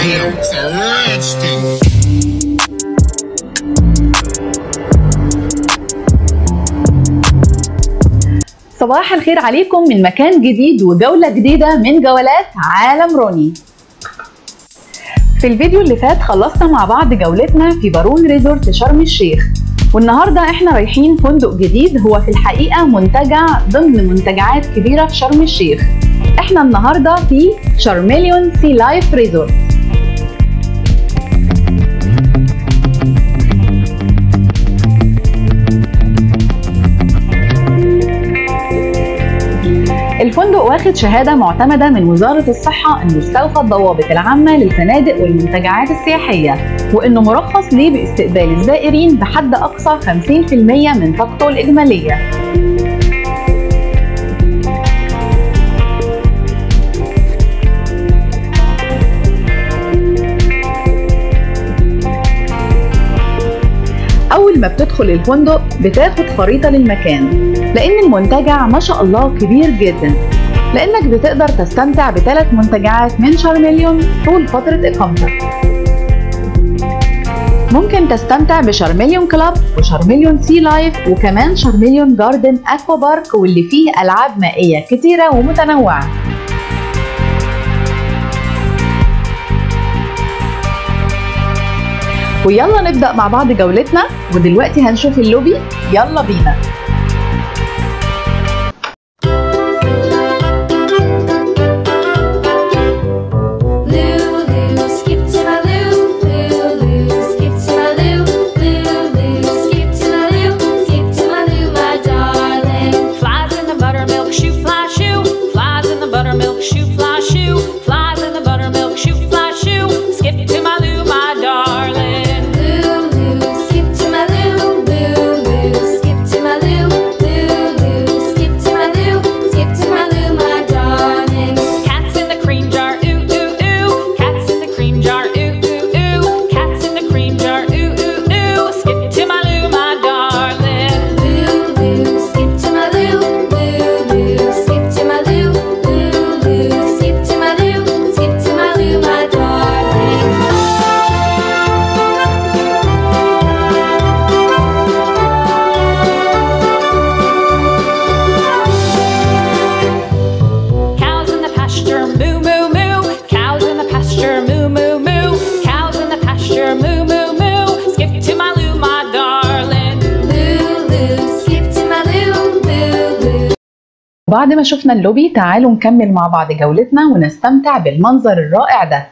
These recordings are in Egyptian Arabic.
Damn, it's a ranch thing. صباح الخير عليكم من مكان جديد وجولة جديدة من جولات عالم روني في الفيديو اللي فات خلصنا مع بعض جولتنا في بارون ريزورت شرم الشيخ والنهارده احنا رايحين فندق جديد هو في الحقيقة منتجع ضمن منتجعات كبيرة في شرم الشيخ احنا النهارده في شارميليون سي لايف ريزورت الفندق واخد شهادة معتمدة من وزارة الصحة إنه استوفى الضوابط العامة للفنادق والمنتجعات السياحية وإنه مرخص ليه باستقبال الزائرين بحد أقصى 50% من طاقته الإجمالية أول ما بتدخل الفندق بتاخد خريطة للمكان لأن المنتجع ما شاء الله كبير جدا لأنك بتقدر تستمتع بثلاث منتجعات من شارمليون طول فترة إقامتك ممكن تستمتع بشارمليون كلاب وشارمليون سي لايف وكمان شارمليون جاردن أكوا بارك واللي فيه ألعاب مائية كتيرة ومتنوعة ويلا نبدأ مع بعض جولتنا ودلوقتي هنشوف اللوبي يلا بينا Lulu, skip to my loo, Lulu, skip to my loo, Lulu, skip to my loo, skip to my loo, my darling. Flies in the buttermilk shoe fly shoe. Flies in the buttermilk shoe fly shoe. Flies in the buttermilk shoe fly shoe. Skip to my loo, my darling. Lulu, skip to my loo, Lulu, skip to my loo, Lulu, skip to my loo, skip to my loo, my darling. Cats in the cream jar, ooh ooh ooh. Cats in the cream jar, ooh ooh ooh. Cats in the cream jar, ooh ooh ooh. Skip to my loo, my darling. Lulu, skip to my loo, Lulu, skip to my loo, Lulu, skip to my loo, skip to my loo, my darling. Cows in the pasture, moo moo moo. Cows in the pasture, moo moo moo. Cows in the pasture, moo moo moo. Skip to my loo, my darling. Lulu, skip to my loo, Lulu. وبعد ما شفنا اللوبي تعالوا نكمل مع بعض جولتنا ونستمتع بالمنظر الرائع ده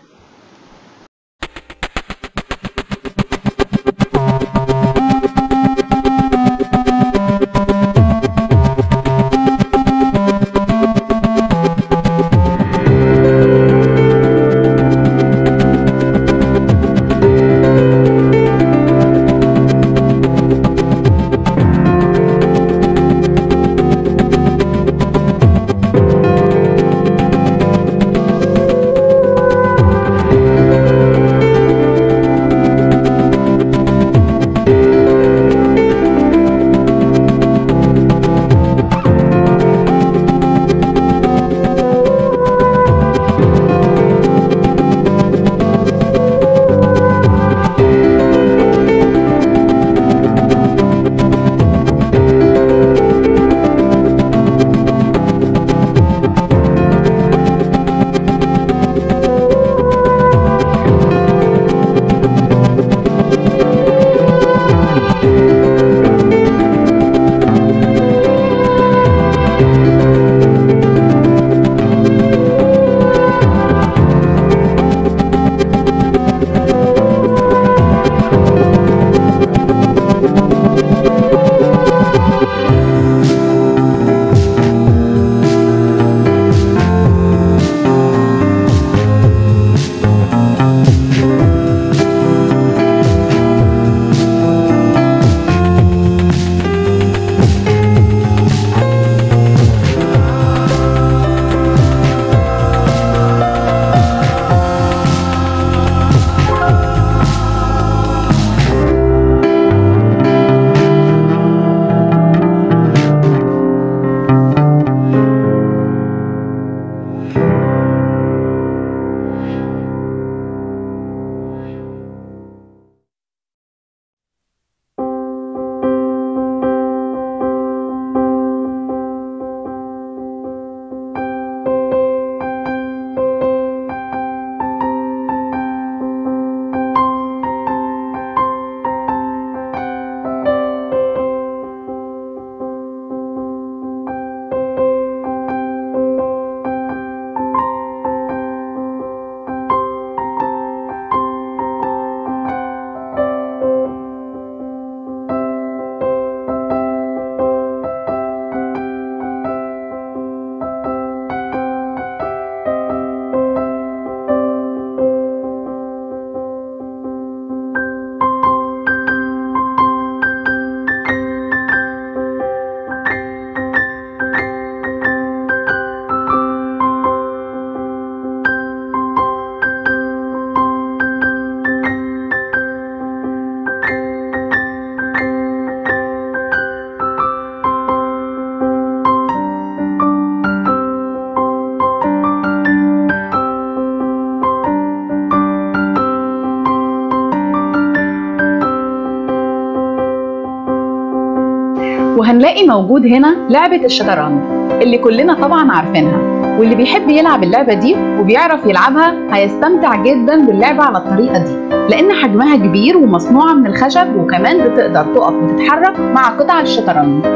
ونلاقي موجود هنا لعبة الشطرنج اللي كلنا طبعا عارفينها واللي بيحب يلعب اللعبة دي وبيعرف يلعبها هيستمتع جدا باللعبة على الطريقة دي لأن حجمها كبير ومصنوعة من الخشب وكمان بتقدر تقف وتتحرك مع قطع الشطرنج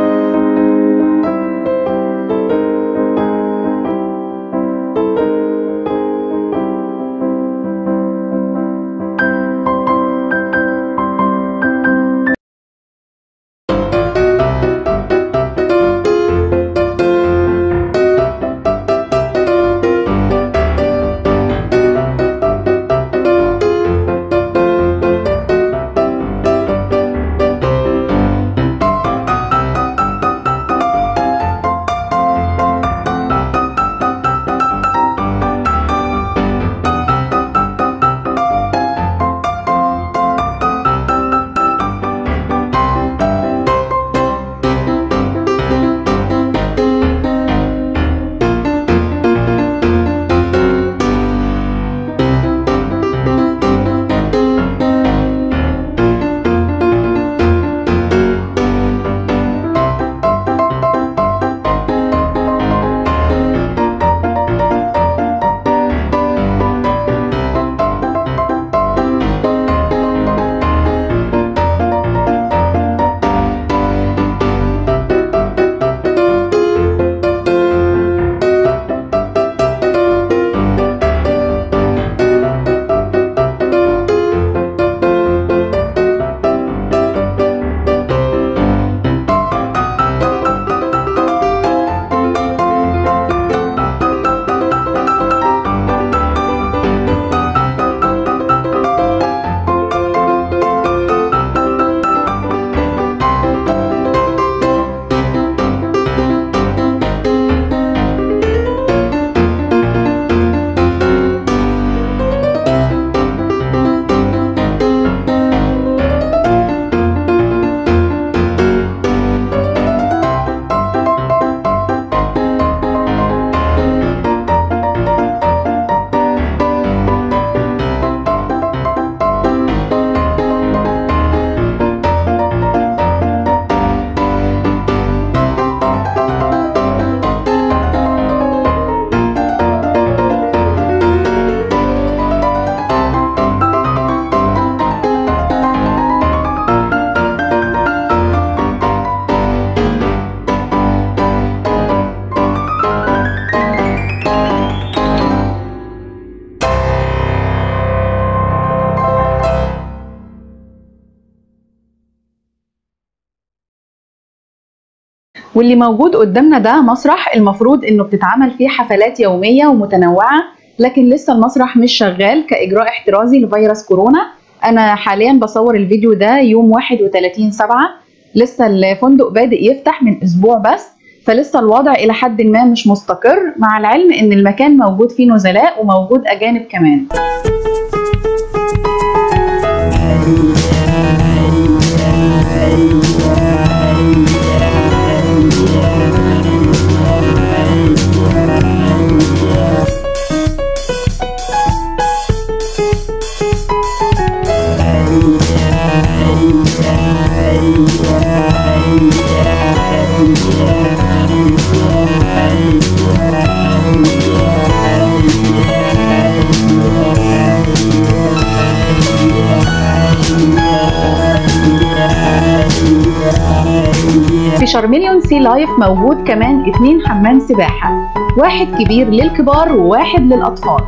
واللي موجود قدامنا ده مسرح المفروض انه بتتعمل فيه حفلات يوميه ومتنوعه لكن لسه المسرح مش شغال كاجراء احترازي لفيروس كورونا انا حاليا بصور الفيديو ده يوم 31 7 لسه الفندق بادئ يفتح من اسبوع بس فلسه الوضع الى حد ما مش مستقر مع العلم ان المكان موجود فيه نزلاء وموجود اجانب كمان في شارميليون سي لايف موجود كمان اتنين حمام سباحة واحد كبير للكبار وواحد للأطفال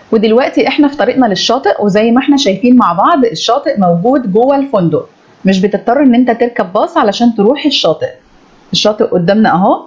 ودلوقتي احنا في طريقنا للشاطئ وزي ما احنا شايفين مع بعض الشاطئ موجود جوه الفندق مش بتضطر ان انت تركب باص علشان تروح الشاطئ الشاطئ قدامنا اهو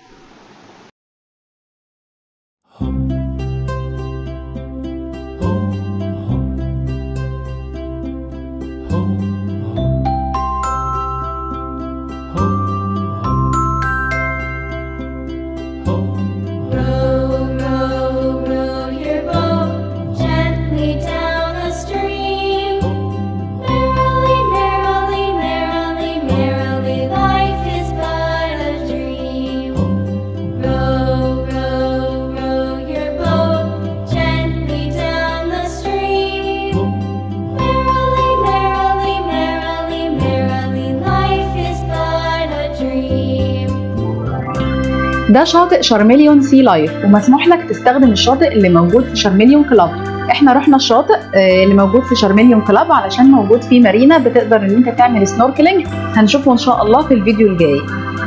Row, row, row your boat gently down the stream. Merrily, merrily, merrily, merrily, life is but a dream. Row, row, row your boat gently down the stream. Merrily, merrily, merrily, merrily, life is but a dream. ده شاطئ شارمليون سي لايف ومسموح لك تستخدم الشاطئ اللي موجود في شارمليون كلاب احنا رحنا الشاطئ آه، اللي موجود في شارمليون كلاب علشان موجود فيه مارينا بتقدر ان انت تعمل سنوركلينج هنشوفه ان شاء الله في الفيديو الجاي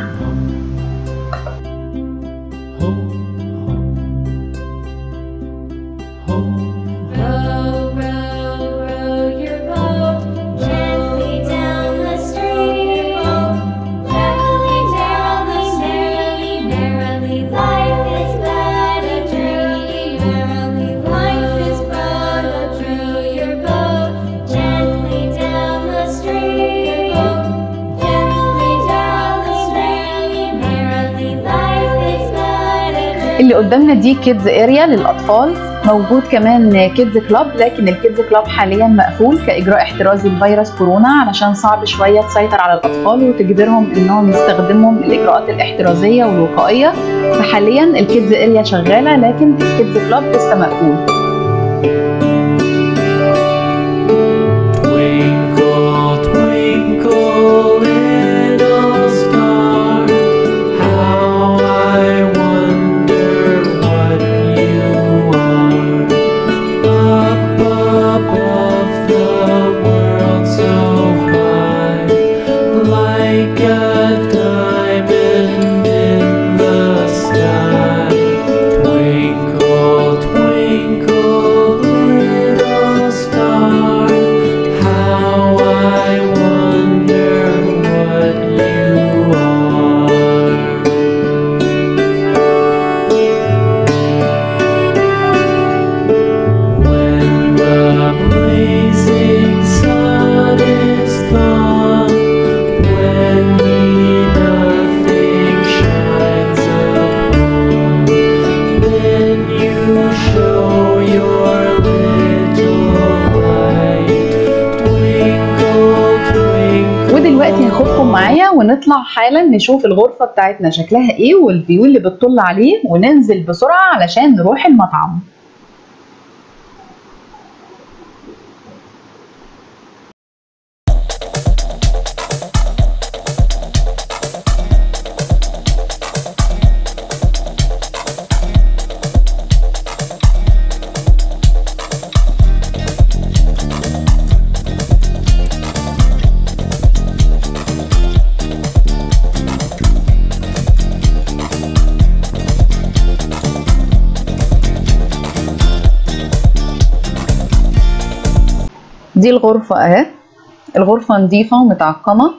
Row, row, row your boat gently down the stream. Merrily, merrily, merrily, merrily, life is but a dream. Merrily, life is but a dream. Your boat gently down the stream. Gently down the stream. Merrily, life is but a dream. اللي قدامنا دي كيدز اريا للاطفال موجود كمان كيدز كلاب لكن الكيدز كلاب حاليا مقفول كاجراء احترازي لفيروس كورونا علشان صعب شويه تسيطر على الاطفال وتجبرهم انهم يستخدموا الاجراءات الاحترازيه والوقائيه فحاليا الكيدز اريا شغاله لكن الكيدز كلاب لسه مقفول Twinkle, twinkle, little star, how I wonder what you are. Up above the world so high, like a diamond in the sky. Twinkle, twinkle, little star, how I wonder what you are. When the blazing sun is gone, when he nothing shines upon, then you show your little light. Twinkle, twinkle. ودلوقتي هاخدكم معايا ونطلع حالا نشوف الغرفه بتاعتنا شكلها ايه والفيو اللي بتطل عليه وننزل بسرعه علشان نروح المطعم دي الغرفة اهي الغرفة نظيفة ومتعقمة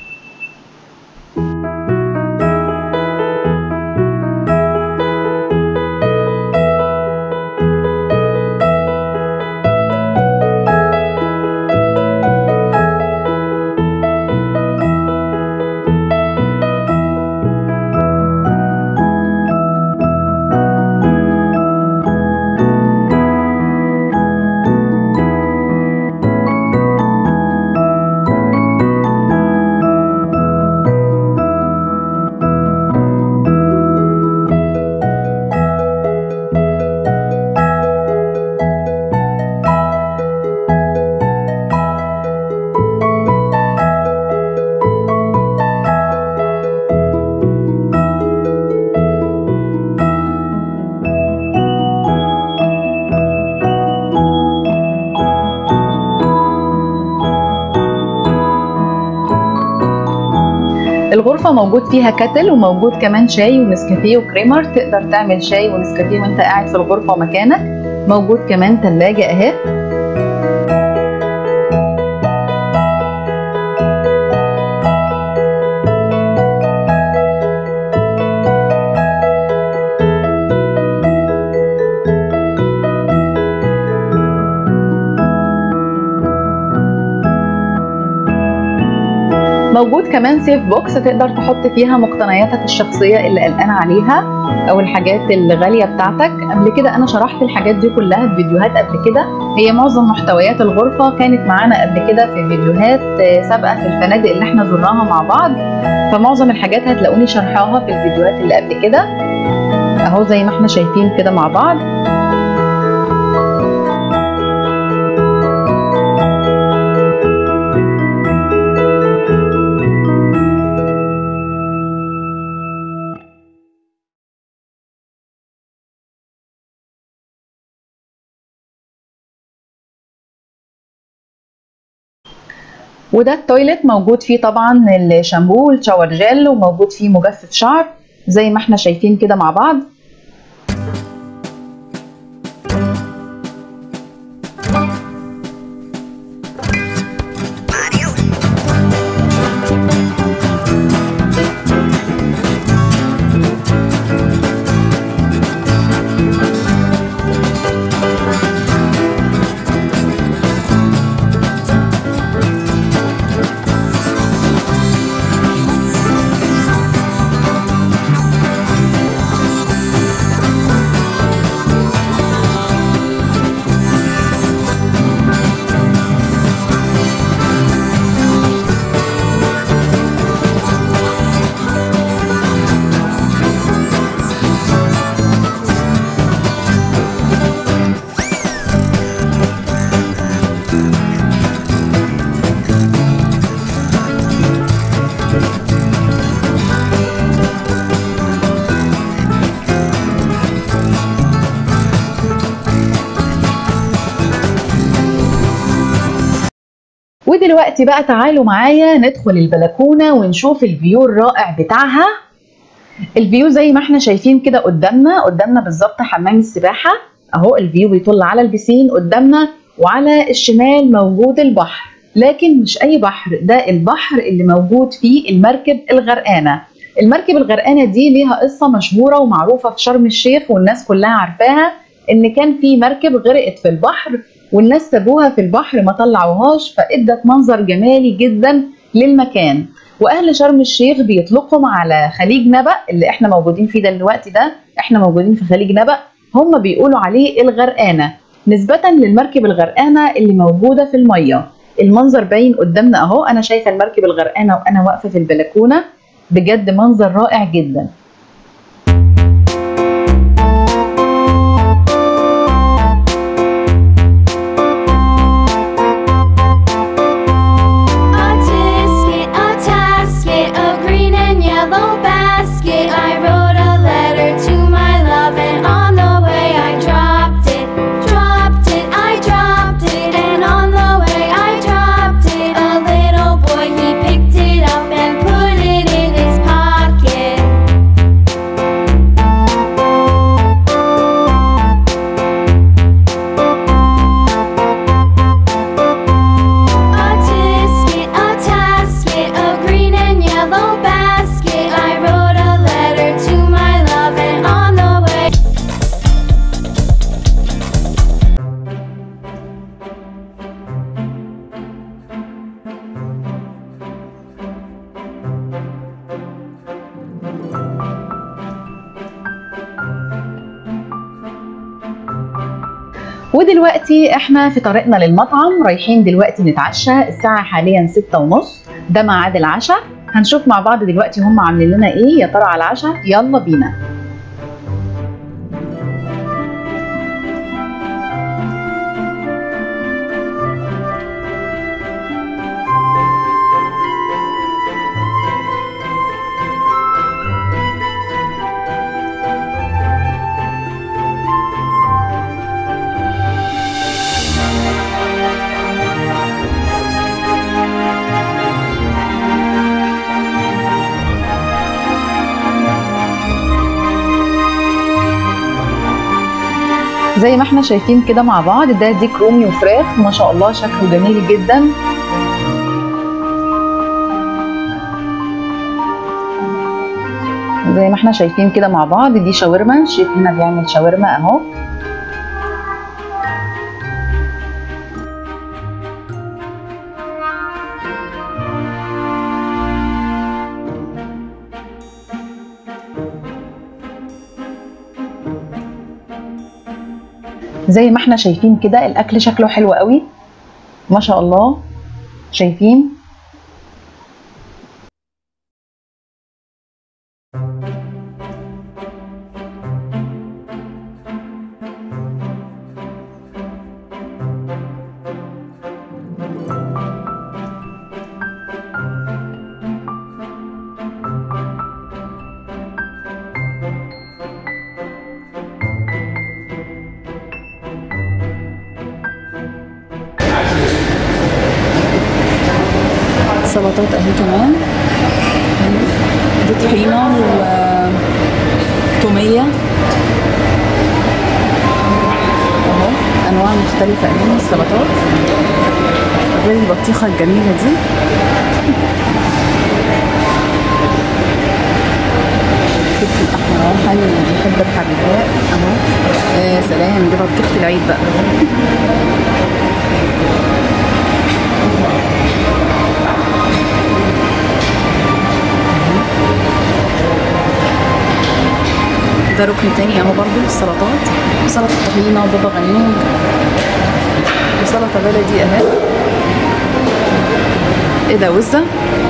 الغرفة موجود فيها كاتل وموجود كمان شاي ونسكافيه وكريمر تقدر تعمل شاي ونسكافيه وانت قاعد في الغرفة مكانك موجود كمان تلاجة اهي موجود كمان سيف بوكس تقدر تحط فيها مقتنياتك الشخصية اللي قلقان عليها أو الحاجات الغالية بتاعتك قبل كده أنا شرحت الحاجات دي كلها في فيديوهات قبل كده هي معظم محتويات الغرفة كانت معانا قبل كده في فيديوهات آه، سابقة في الفنادق اللي احنا زرناها مع بعض فمعظم الحاجات هتلاقوني شرحاها في الفيديوهات اللي قبل كده اهو زي ما احنا شايفين كده مع بعض وده التويلت موجود فيه طبعا الشامبو والشاور جel وموجود فيه مجفف شعر زي ما احنا شايفين كده مع بعض ودلوقتي بقى تعالوا معايا ندخل البلكونة ونشوف الفيو الرائع بتاعها الفيو زي ما احنا شايفين كده قدامنا قدامنا بالظبط حمام السباحة اهو الفيو بيطل على البسين قدامنا وعلى الشمال موجود البحر لكن مش اي بحر ده البحر اللي موجود فيه المركب الغرقانة المركب الغرقانة دي ليها قصة مشهورة ومعروفة في شرم الشيخ والناس كلها عارفاها ان كان في مركب غرقت في البحر والناس سابوها في البحر ما طلعوهاش فادت منظر جمالي جدا للمكان واهل شرم الشيخ بيطلقهم على خليج نبأ اللي احنا موجودين فيه ده الوقت ده احنا موجودين في خليج نبأ هم بيقولوا عليه الغرقانه نسبه للمركب الغرقانه اللي موجوده في الميه المنظر باين قدامنا اهو انا شايفه المركب الغرقانه وانا واقفه في البلكونه بجد منظر رائع جدا A tisket, a tasket, a green and yellow basket. I wrote a letter to my love, and on the way I dropped it, dropped it, I dropped it, and on the way I dropped it. A little boy he picked it up and put it in his pocket. A tisket, a tasket, a green and yellow basket. I wrote a letter to my love, and on the way. ودلوقتي احنا في طريقنا للمطعم رايحين دلوقتي نتعشى الساعة حاليا ستة ونص ده ميعاد العشاء هنشوف مع بعض دلوقتي هم عاملين لنا ايه يا ترى على العشاء يلا بينا زي ما احنا شايفين كده مع بعض ده ديك رومي وفراخ ما شاء الله شكله جميل جدا زي ما احنا شايفين كده مع بعض دي شاورما الشيف هنا بيعمل شاورما اهو زي ما احنا شايفين كده الاكل شكله حلو قوي ما شاء الله شايفين سلطات اهي كمان دي طحينه وتوميه اهو انواع مختلفه اهي من السلطات غير البطيخه الجميله دي فلفل احمر اهو حلو اللي بيحب الحبيبات اهو يا سلام دي بطيخه العيد بقى ده ركن تاني اهو برضو السلطات سلطة طحينة وبابا غنوج وسلطة بلدي اهي ايه ده وزة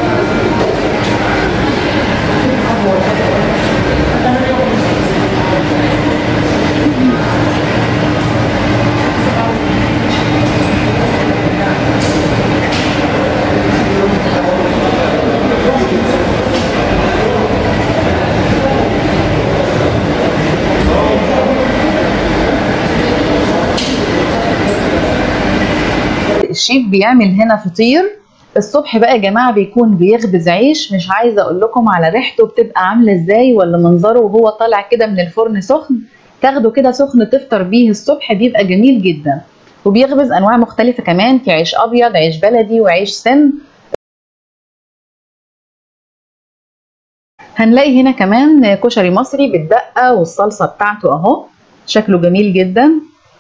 الشيف بيعمل هنا فطير الصبح بقى يا جماعه بيكون بيخبز عيش مش عايزه اقول لكم على ريحته بتبقى عامله ازاي ولا منظره وهو طالع كده من الفرن سخن تاخده كده سخن تفطر بيه الصبح بيبقى جميل جدا وبيخبز انواع مختلفه كمان في عيش ابيض عيش بلدي وعيش سن هنلاقي هنا كمان كشري مصري بالدقه والصلصه بتاعته اهو شكله جميل جدا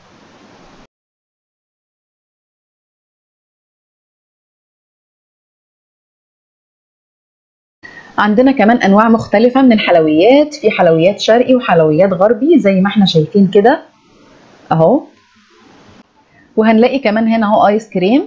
عندنا كمان انواع مختلفه من الحلويات في حلويات شرقي وحلويات غربي زي ما احنا شايفين كده اهو وهنلاقي كمان هنا اهو ايس كريم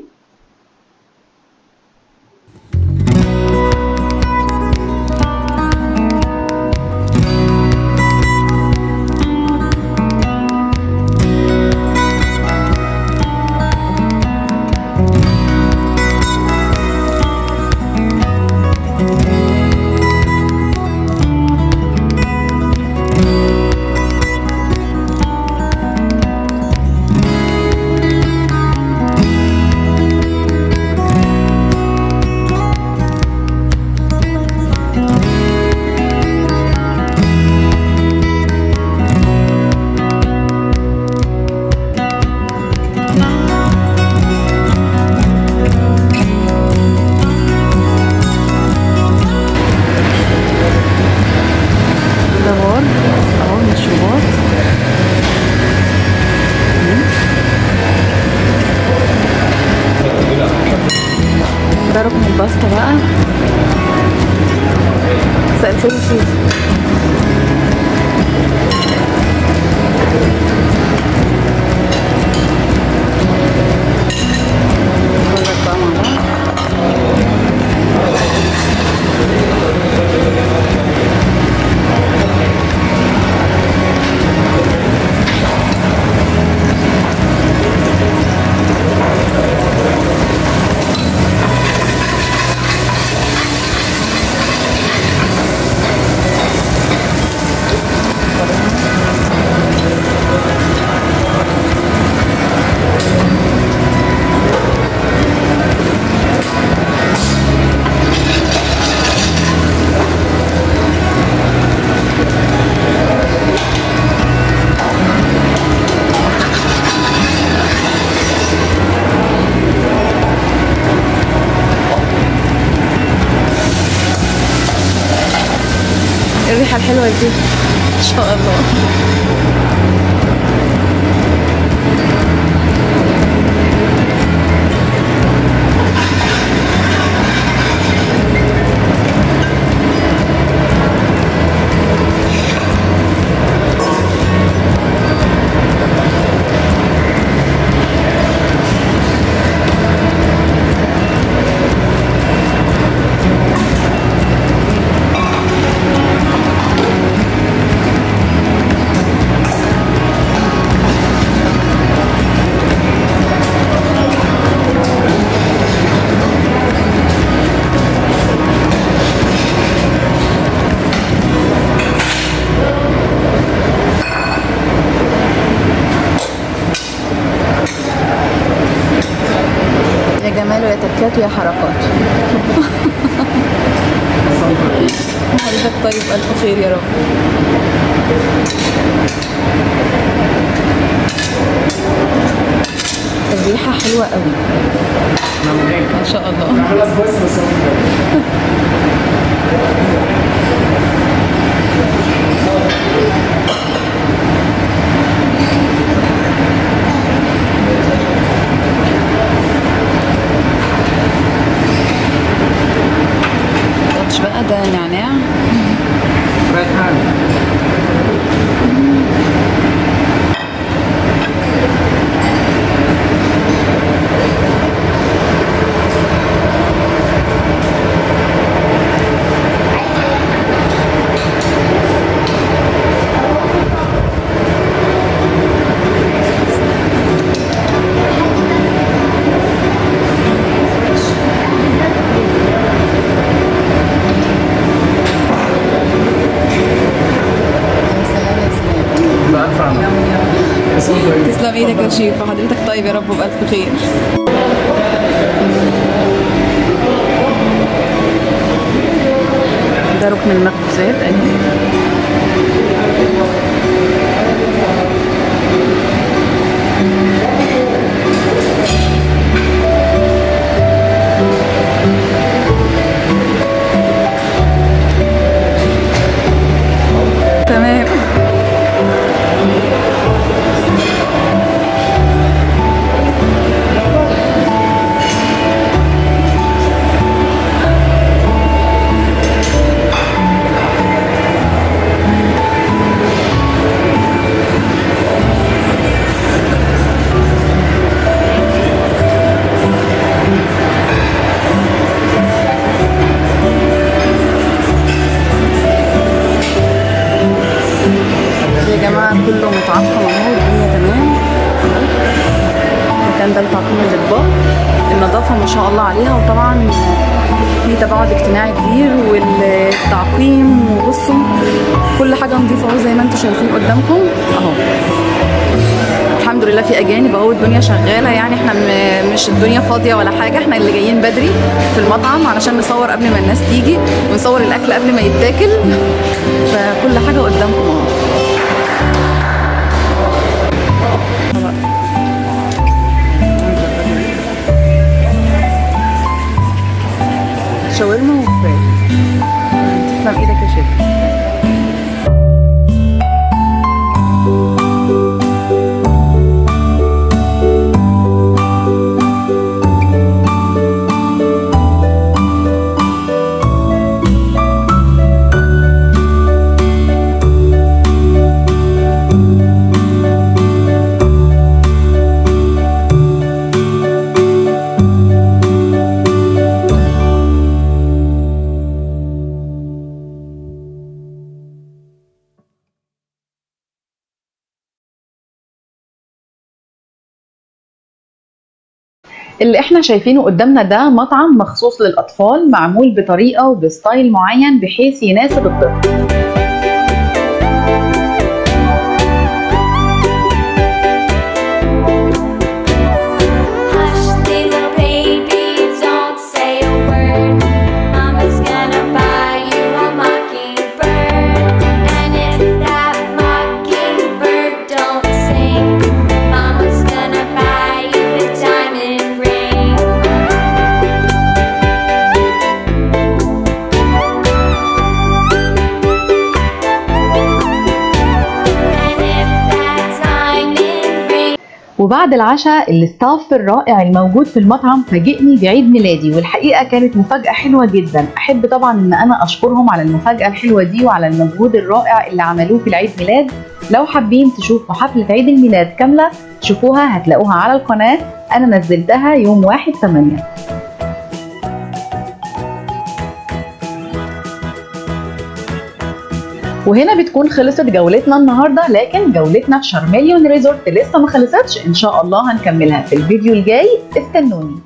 ده بار اهو المشروبات ده ركن الباستا بقى مساء الخير يا شيف نتفرج بقى مع بعض الريحه الحلوه دي ان شاء الله يا جمال ويا تكات ويا حركات حضرتك طيب ألف خير يا رب الريحة حلوة قوي ما شاء الله تاتش بقى ده نعناع يا سلام يا سلام تسلم ايدك يا شيف حضرتك طيب يا رب وبألف خير ده ركن المخبوزات اهي تمام يا جماعة كله متعقم اهو الدنيا تمام المكان ده لتعقيم الأطباق النظافة ما شاء الله عليها وطبعا في تباعد اجتماعي كبير والتعقيم وبصوا كل حاجة نظيفة اهو زي ما انتم شايفين قدامكم اهو الحمد لله في اجانب اهو الدنيا شغاله يعني احنا م- مش الدنيا فاضيه ولا حاجه احنا اللي جايين بدري في المطعم علشان نصور قبل ما الناس تيجي ونصور الاكل قبل ما يتاكل فكل حاجه قدامكم اهو شاورما وفراخ تسلم ايدك يا شيخ اللي احنا شايفينه قدامنا ده مطعم مخصوص للأطفال معمول بطريقة وبستايل معين بحيث يناسب الطفل Hush, little baby, don't say a word. Mama's gonna buy you a mockingbird. And if that mockingbird don't sing, Mama's gonna buy you a diamond ring. وبعد العشاء الاستاف الرائع الموجود في المطعم فاجئني بعيد ميلادي والحقيقه كانت مفاجاه حلوه جدا احب طبعا ان انا اشكرهم على المفاجاه الحلوه دي وعلى المجهود الرائع اللي عملوه في العيد ميلاد لو حابين تشوفوا حفله عيد الميلاد كامله شوفوها هتلاقوها على القناه انا نزلتها يوم 1 8 وهنا بتكون خلصت جولتنا النهارده لكن جولتنا في شارمليون ريزورت لسه ما خلصتش ان شاء الله هنكملها في الفيديو الجاي استنوني